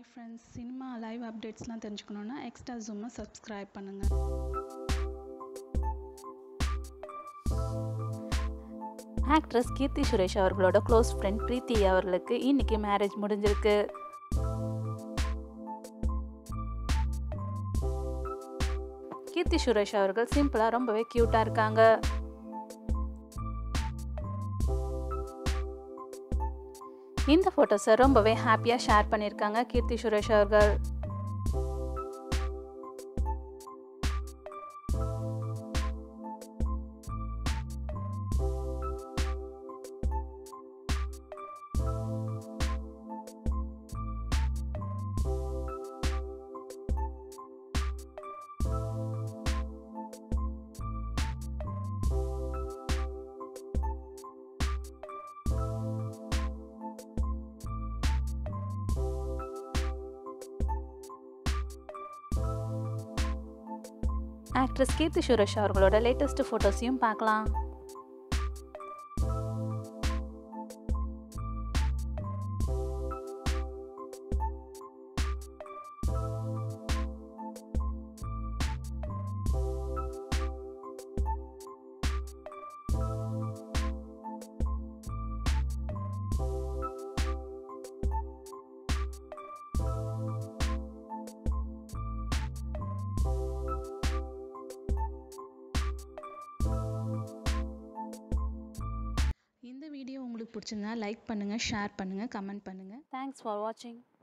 hi friends cinema live அப்டேட்ஸ்லாம் தெரிஞ்சுக்கணுன்னா extra ஜூமை சப்ஸ்கிரைப் பண்ணுங்கள் ஆக்ட்ரஸ் கீர்த்தி சுரேஷ் அவர்களோட க்ளோஸ் ஃப்ரெண்ட் பிரீத்தி அவர்களுக்கு இன்னைக்கு மேரேஜ் முடிஞ்சிருக்கு கீர்த்தி சுரேஷ் அவர்கள் சிம்பிளாக ரொம்பவே க்யூட்டாக இருக்காங்க இந்த ஃபோட்டோஸை ரொம்பவே ஹாப்பியாக ஷேர் பண்ணியிருக்காங்க கீர்த்தி சுரேஷ் அவர்கள் ஆக்ட்ரஸ் கீர்த்தி சுரேஷ் அவர்களோட லேட்டஸ்ட் ஃபோட்டோஸையும் பார்க்கலாம் இந்த வீடியோ உங்களுக்கு பிடிச்சிருந்தா லைக் பண்ணுங்கள் ஷேர் பண்ணுங்கள் கமெண்ட் பண்ணுங்கள் தேங்க்ஸ் ஃபார் வாட்சிங்